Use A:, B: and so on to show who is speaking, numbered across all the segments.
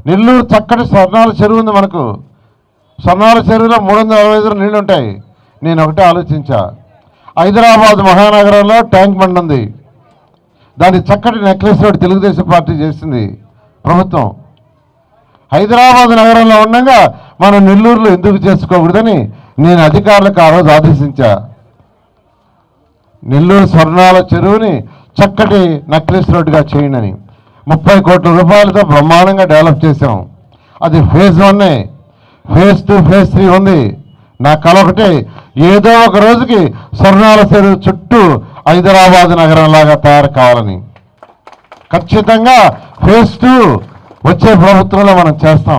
A: నెల్లూరు చక్కటి స్వర్ణాల చెరువు ఉంది మనకు స్వర్ణాల చెరువులో మూడు వందల అరవై ఐదు నీళ్ళు ఉంటాయి నేను ఒకటే ఆలోచించా హైదరాబాద్ మహానగరంలో ట్యాంక్ బండ్ ఉంది దాని చక్కటి నెక్లెస్ రోడ్ తెలుగుదేశం పార్టీ చేసింది ప్రభుత్వం హైదరాబాద్ నగరంలో ఉండగా మనం నెల్లూరులో ఎందుకు చేసుకోకూడదని నేను అధికారులకు ఆ రోజు ఆదేశించా నెల్లూరు స్వర్ణాల చెరువుని చక్కటి నెక్లెస్ రోడ్డుగా చేయండి అని ముప్పై కోట్ల రూపాయలతో బ్రహ్మాండంగా డెవలప్ చేసాం అది ఫేజ్ వన్నే ఫేజ్ టూ ఫేజ్ త్రీ ఉంది నా కల ఒకటే ఏదో ఒక రోజుకి స్వర్ణాల చెరువు చుట్టూ హైదరాబాద్ నగరంలాగా తయారు కావాలని ఖచ్చితంగా ఫేజ్ టూ వచ్చే ప్రభుత్వంలో మనం చేస్తాం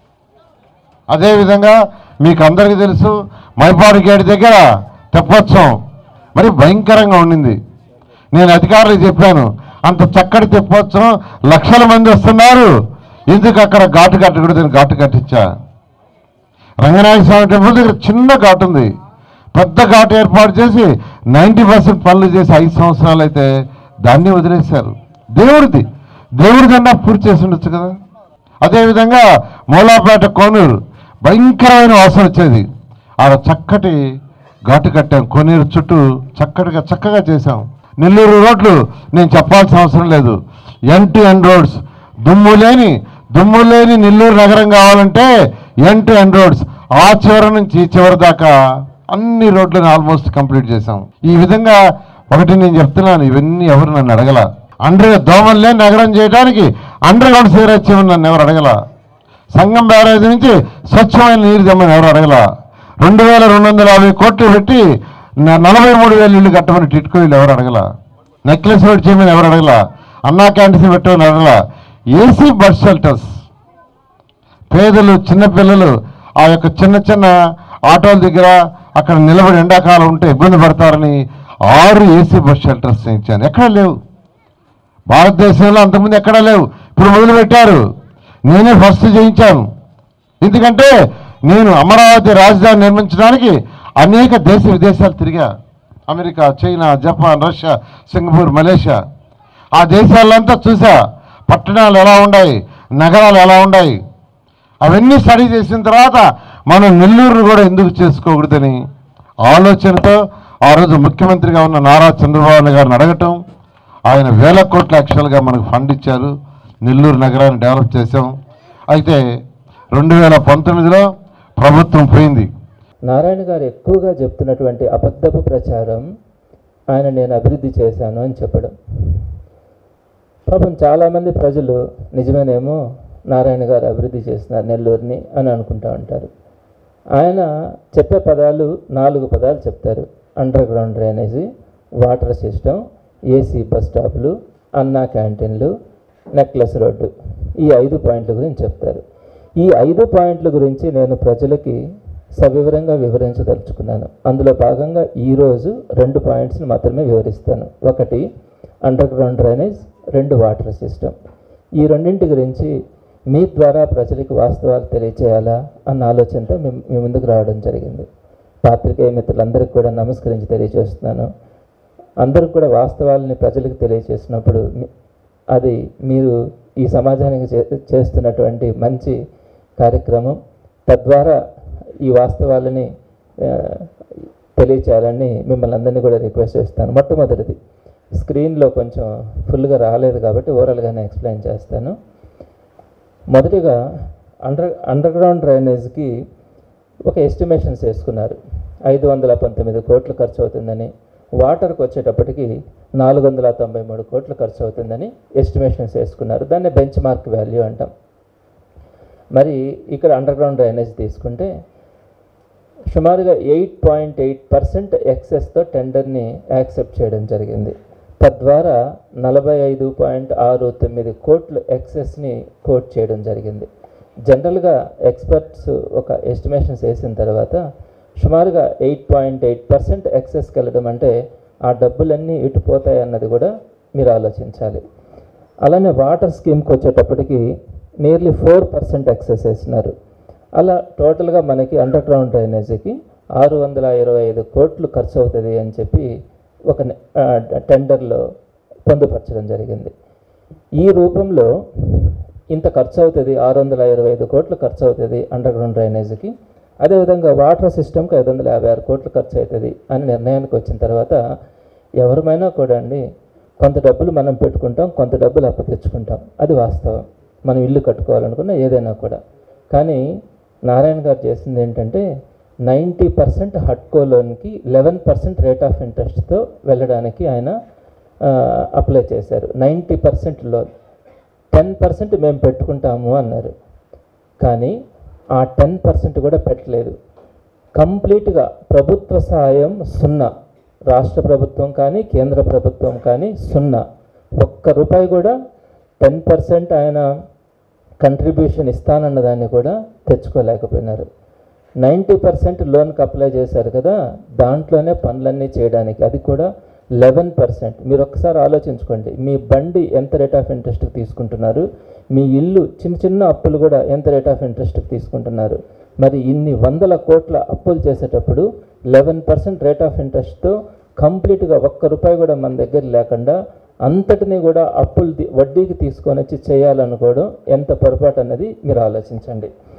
A: అదేవిధంగా మీకు అందరికీ తెలుసు మైపాడు గేట్ దగ్గర తెప్పోత్సవం మరి భయంకరంగా ఉండింది నేను అధికారులకు చెప్పాను అంత చక్కటి తెప్పోత్సవం లక్షల మంది వస్తున్నారు ఎందుకు అక్కడ ఘాటు కట్టకూడదని ఘాటు కట్టించా రంగనాయక స్వామి టెంపుల్ దగ్గర చిన్న ఘాటు ఉంది పెద్ద ఘాటు ఏర్పాటు చేసి నైంటీ పర్సెంట్ పనులు చేసి ఐదు సంవత్సరాలు అయితే దాన్ని వదిలేశారు దేవుడిది దేవుడిదన్నా పూర్తి చేసి ఉండొచ్చు కదా అదేవిధంగా మూలాపేట కోనూరు భయంకరమైన వాసన వచ్చేది ఆడ చక్కటి ఘాటు కట్టాం కోనేరు చుట్టూ చక్కటిగా చక్కగా చేశాం నెల్లూరు రోడ్లు నేను చెప్పాల్సిన అవసరం లేదు ఎన్ టు ఎన్ రోడ్స్ దుమ్ము లేని దుమ్ము లేని నెల్లూరు నగరం కావాలంటే ఎన్ టు ఎన్ రోడ్స్ ఆ చివరి నుంచి ఈ చివరి దాకా అన్ని రోడ్లను ఆల్మోస్ట్ కంప్లీట్ చేశాం ఈ విధంగా ఒకటి నేను చెప్తున్నాను ఇవన్నీ ఎవరు నన్ను అడగల అండర్ దోమలు లేని నగరం చేయడానికి అండర్ గ్రౌండ్ సిగరెట్ చేయమని నన్ను ఎవరు అడగల సంగం బ్యారేజ్ నుంచి స్వచ్ఛమైన నీరు తెమ్మని ఎవరు అడగల రెండు వేల రెండు వందల యాభై కోట్లు పెట్టి న- నలభై మూడు వేల ఇల్లు కట్టమని టిట్కో వీళ్ళు ఎవరు అడగల నెక్లెస్ రోడ్ చేయమని ఎవరు అడగల అన్నా క్యాంటీన్ పెట్టమని అడగల ఏసీ బస్ షెల్టర్స్ పేదలు చిన్నపిల్లలు ఆ యొక్క చిన్న చిన్న ఆటోల దగ్గర అక్కడ నిలబడి ఎండాకాలం ఉంటే ఇబ్బంది పడతారని ఆరు ఏసీ బస్ షెల్టర్స్ చేయించాను ఎక్కడ లేవు భారతదేశంలో అంతకుముందు ఎక్కడా లేవు ఇప్పుడు మొదలు పెట్టారు నేనే ఫస్ట్ చేయించాను ఎందుకంటే నేను అమరావతి రాజధాని నిర్మించడానికి అనేక దేశ విదేశాలు తిరిగా America China Japan Russia Singapore Malaysia ఆ దేశాలంతా చూసా పట్టణాలు ఎలా ఉన్నాయి నగరాలు ఎలా ఉన్నాయి అవన్నీ స్టడీ చేసిన తర్వాత మనం నెల్లూరు కూడా ఎందుకు చేసుకోకూడదని ఆలోచనతో ఆ రోజు ముఖ్యమంత్రిగా ఉన్న నారా చంద్రబాబు నాయుడు గారిని అడగటం ఆయన వేల కోట్ల యాక్చువల్గా మనకు ఫండ్ ఇచ్చారు నెల్లూరు నగరాన్ని డెవలప్ చేసాం అయితే రెండు వేల పంతొమ్మిదిలో ప్రభుత్వం పోయింది
B: నారాయణ గారు ఎక్కువగా చెప్తున్నటువంటి అబద్ధపు ప్రచారం ఆయన నేను అభివృద్ధి చేశాను అని చెప్పడం పాపం చాలామంది ప్రజలు నిజమేనేమో నారాయణ గారు అభివృద్ధి చేస్తున్నారు నెల్లూరుని అని అనుకుంటా ఉంటారు ఆయన చెప్పే పదాలు నాలుగు పదాలు చెప్తారు underground drainage water system AC bus స్టాపులు అన్నా క్యాంటీన్లు నెక్లెస్ రోడ్డు ఈ ఐదు పాయింట్ల గురించి చెప్తారు ఈ ఐదు పాయింట్ల గురించి నేను ప్రజలకి సవివరంగా వివరించదలుచుకున్నాను అందులో భాగంగా ఈరోజు రెండు పాయింట్స్ని మాత్రమే వివరిస్తాను ఒకటి అండర్ గ్రౌండ్ డ్రైనేజ్ రెండు వాటర్ సిస్టమ్ ఈ రెండింటి గురించి మీ ద్వారా ప్రజలకు వాస్తవాలు తెలియచేయాలా అన్న ఆలోచనతో మేము మీ ముందుకు రావడం జరిగింది పాత్రికేయ మిత్రులందరికీ కూడా నమస్కరించి తెలియజేస్తున్నాను అందరూ కూడా వాస్తవాలని ప్రజలకు తెలియజేసినప్పుడు మీ- అది మీరు ఈ సమాజానికి చే- చేస్తున్నటువంటి మంచి కార్యక్రమం తద్వారా ఈ వాస్తవాలని ఆ, తెలియచేయాలని మిమ్మల్ని అందరినీ కూడా రిక్వెస్ట్ చేస్తాను మొట్టమొదటిది స్క్రీన్లో కొంచెం ఫుల్గా రాలేదు కాబట్టి ఓవరాల్గానే ఎక్స్ప్లెయిన్ చేస్తాను మొదటిగా అండర్ అండర్ గ్రౌండ్ డ్రైనేజ్కి ఒక ఎస్టిమేషన్స్ వేసుకున్నారు ఐదు వందల పంతొమ్మిది కోట్లు ఖర్చు అవుతుందని వాటర్కి వచ్చేటప్పటికి నాలుగు వందల తొంభై మూడు కోట్లు ఖర్చు అవుతుందని ఎస్టిమేషన్స్ వేసుకున్నారు దాన్ని బెంచ్ మార్క్ వాల్యూ అంటాం మరి ఇక్కడ అండర్ గ్రౌండ్ డ్రైనేజ్ తీసుకుంటే సుమారుగా ఎయిట్ పాయింట్ ఎయిట్ పర్సెంట్ ఎక్సెస్తో టెండర్ని యాక్సెప్ట్ చేయడం జరిగింది తద్వారా నలభై ఐదు పాయింట్ ఆరు తొమ్మిది కోట్లు ఎక్సెస్ని కోట్ చేయడం జరిగింది జనరల్గా ఎక్స్పర్ట్స్ ఒక ఎస్టిమేషన్స్ వేసిన తర్వాత సుమారుగా ఎయిట్ పాయింట్ ఎయిట్ పర్సెంట్ ఎక్సెస్కి వెళ్ళడం అంటే ఆ డబ్బులన్నీ ఇటు పోతాయి అన్నది కూడా మీరు ఆలోచించాలి అలానే వాటర్ స్కీమ్కి వచ్చేటప్పటికి నియర్లీ ఫోర్ పర్సెంట్ ఎక్సెస్ వేసినారు అలా టోటల్గా మనకి అండర్ గ్రౌండ్ డ్రైనేజీకి ఆరు వందల ఇరవై ఐదు కోట్లు ఖర్చు అవుతుంది అని చెప్పి ఒక నె- ఆ, టెండర్లో పొందుపరచడం జరిగింది ఈ రూపంలో ఇంత ఖర్చు అవుతుంది ఆరు వందల ఇరవై ఐదు కోట్లు ఖర్చు అవుతుంది అండర్ గ్రౌండ్ డ్రైనేజీకి అదేవిధంగా వాటర్ సిస్టమ్కి ఐదు వందల యాభై ఆరు కోట్లు ఖర్చు అవుతుంది అని నిర్ణయానికి వచ్చిన తర్వాత ఎవరమైనా కూడా అండి కొంత డబ్బులు మనం పెట్టుకుంటాం కొంత డబ్బులు అప్పు తెచ్చుకుంటాం అది వాస్తవం మనం ఇల్లు కట్టుకోవాలనుకున్న ఏదైనా కూడా కానీ నారాయణ గారు చేసింది ఏంటంటే నైంటీ పర్సెంట్ హట్కో లోన్కి లెవెన్ పర్సెంట్ రేట్ ఆఫ్ ఇంట్రెస్ట్తో వెళ్ళడానికి ఆయన ఆ, అప్లై చేశారు ninety percent loan ten percent మేము పెట్టుకుంటాము అన్నారు కానీ ఆ టెన్ పర్సెంట్ కూడా పెట్టలేదు కంప్లీట్గా ప్రభుత్వ సాయం సున్నా రాష్ట్ర ప్రభుత్వం కానీ కేంద్ర ప్రభుత్వం కానీ సున్నా ఒక్క రూపాయి కూడా టెన్ పర్సెంట్ ఆయన కంట్రిబ్యూషన్ ఇస్తానన్న దాన్ని కూడా తెచ్చుకోలేకపోయినారు నైంటీ పర్సెంట్ లోన్కి అప్లై చేశారు కదా దాంట్లోనే పనులన్నీ చేయడానికి అది కూడా లెవెన్ పర్సెంట్ మీరు ఒకసారి ఆలోచించుకోండి మీ బండి ఎంత రేట్ ఆఫ్ ఇంట్రెస్ట్కి తీసుకుంటున్నారు మీ ఇల్లు చిన్న చిన్న అప్పులు కూడా ఎంత రేట్ ఆఫ్ ఇంట్రెస్ట్కి తీసుకుంటున్నారు మరి ఇన్ని వందల కోట్ల అప్పులు చేసేటప్పుడు లెవెన్ పర్సెంట్ రేట్ ఆఫ్ ఇంట్రెస్ట్తో కంప్లీట్గా ఒక్క రూపాయి కూడా మన దగ్గర లేకుండా అంతటిని కూడా అప్పులు తీ- వడ్డీకి తీసుకొని వచ్చి చేయాలనుకోవడం ఎంత పొరపాటు అన్నది మీరు ఆలోచించండి